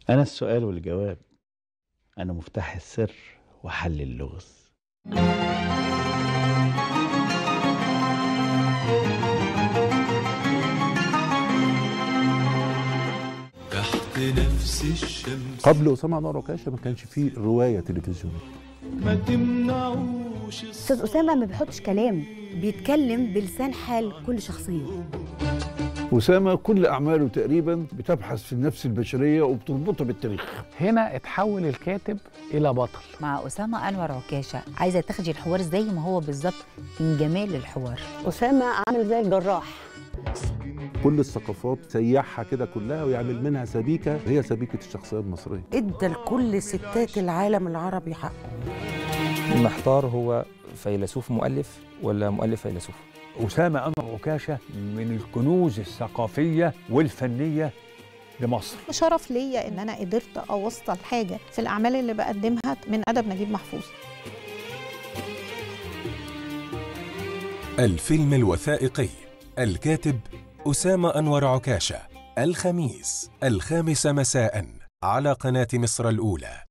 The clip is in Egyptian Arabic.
أنا السؤال والجواب أنا مفتاح السر وحل اللغز تحت نفس الشمس قبل اسامه انور عكاشه ما كانش فيه روايه تلفزيونيه ما تمنعوش استاذ اسامه ما بيحطش كلام بيتكلم بلسان حال كل شخصيه أسامة كل أعماله تقريبا بتبحث في النفس البشرية وبتربطها بالتاريخ هنا اتحول الكاتب إلى بطل مع أسامة أنور عكاشة عايزة تاخدي الحوار زي ما هو بالظبط من جمال الحوار اسامه عامل زي الجراح كل الثقافات سيحها كده كلها ويعمل منها سبيكه هي سبيكه الشخصيه المصريه ادى لكل ستات العالم العربي حقه محتار هو فيلسوف مؤلف ولا مؤلف فيلسوف أسامة أنور عكاشة من الكنوز الثقافية والفنية لمصر شرف ليا ان انا قدرت اوصل حاجه في الاعمال اللي بقدمها من ادب نجيب محفوظ الفيلم الوثائقي الكاتب أسامة أنور عكاشة الخميس الخامسة مساء على قناة مصر الأولى